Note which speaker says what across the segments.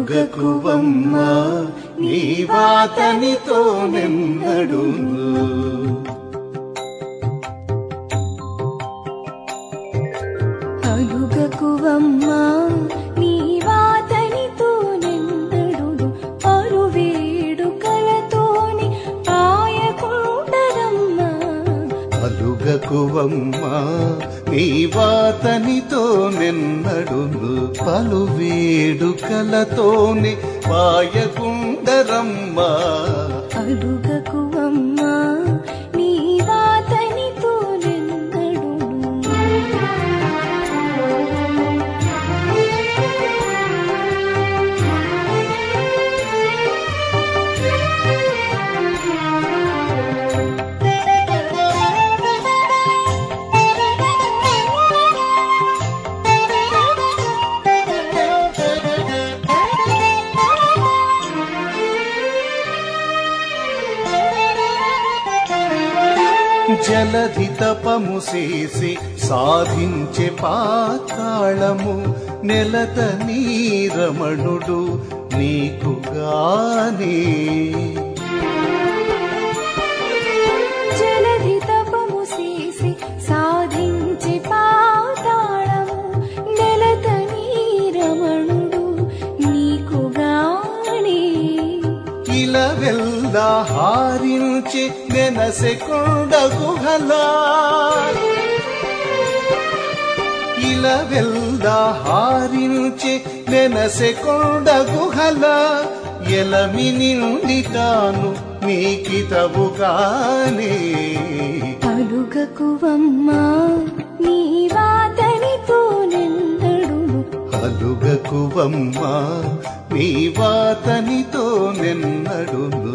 Speaker 1: అలుగకువమ్మ నీవాతనితో నిన్నడును
Speaker 2: అలుగకువమ్మ నీవాతనితో నిన్నడును పరు వేడుకలతోని పాయకుండరమ్మ
Speaker 1: అలుగకువమ్మ నీవాతనితో నిన్నడును పలు వేడుకలతోని పాయకుండరమ్మ
Speaker 2: అలుగకువమ్మ నీవాతనితో నిన్నడును
Speaker 1: జలధి తపము చేసి సాధించే పాతాళము నెలత నీరమణుడు నీకుగానే
Speaker 2: జలధి తపము చేసి సాధించి పాతాళము నెలత నీరమణుడు నీకుగానే
Speaker 1: ఇలా వెళ్ళ హారించి నెనసెకొండ గుహలా ఇలా వెళ్ళ హారించి నెనసెకొండ గుహల ఎలమి నిండి తాను నీకితవుగానే
Speaker 2: అలుగకువమ్మ నీవాతనితో నిన్నడును
Speaker 1: అలుగకువమ్మ నీవాతనితో నిన్నడును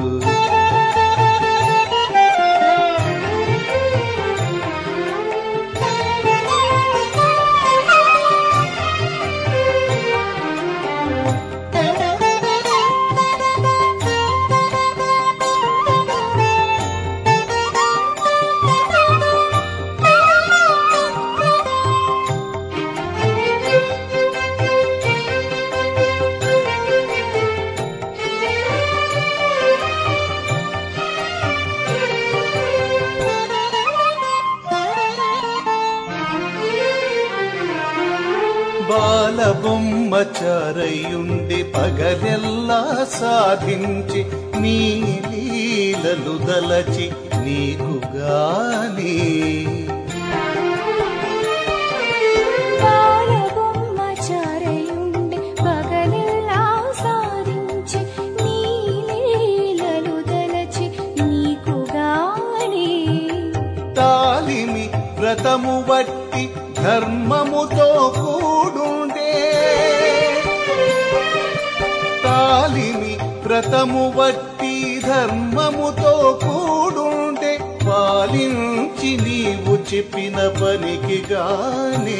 Speaker 1: బాలబొమ్మచారయుండి పగలెల్లా సాధించి నీ లీలలు దలచి నీకుగానే
Speaker 2: బాలబొమ్మచారయుండి పగలెల్లా సాధించి నీ లీలలు దలచి నీకుగానే
Speaker 1: తాలిమి వ్రతము బట్టి ధర్మముతో కూడుండే తాలిమి వ్రతము బట్టి ధర్మముతో కూడుండే పాలించి నీవు చెప్పిన పనికి గానే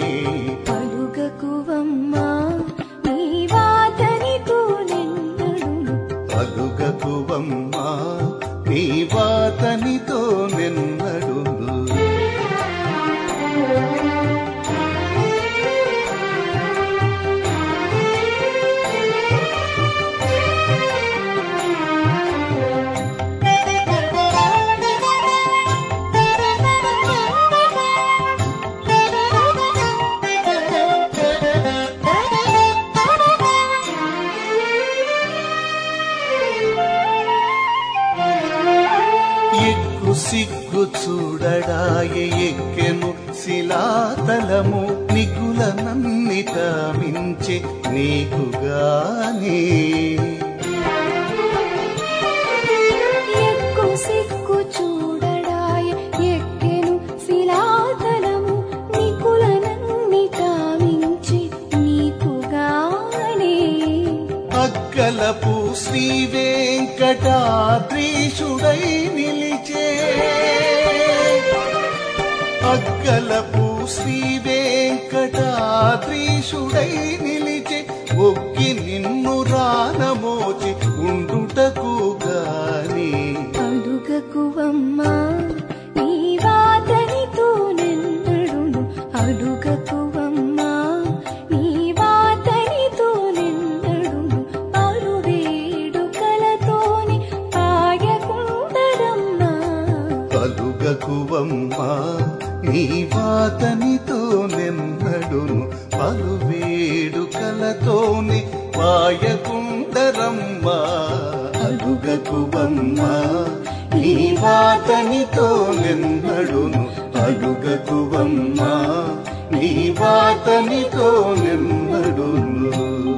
Speaker 2: అలుగకువమ్మ నీవాతనితో నిన్నడును
Speaker 1: అలుగకువమ్మ నీవాతనితో నిన్నడును ఎక్కు సిగ్గు చూడడాయ ఎక్కెను శిలాతలము నిగుల నన్నిట మించె నీకుగానే
Speaker 2: ఎక్కు సిక్కు చూడడాయ ఎక్కెను శిలాతలము నికులనన్ని తామించి నీకుగానే
Speaker 1: అక్కలపు శ్రీ వెంకటాద్రీషుడై నిలిచే అక్కలపు శ్రీ వెంకటాద్రీషుడై నిలిచే ఒక్కి నిన్ను రానమోచి ఉండుటకు గాని
Speaker 2: అలుగకువమ్మ నీవాతనితో నిన్నడును అలుగకువమ్మ నీవాతనితో నిన్నడును
Speaker 1: పలు వేడుకలతోని పాయకుండరమ్మ అడుగకువమ్మ నీ వాతనితో నిన్నడును అడుగకువమ్మ నీ వాతనితో నిన్నడును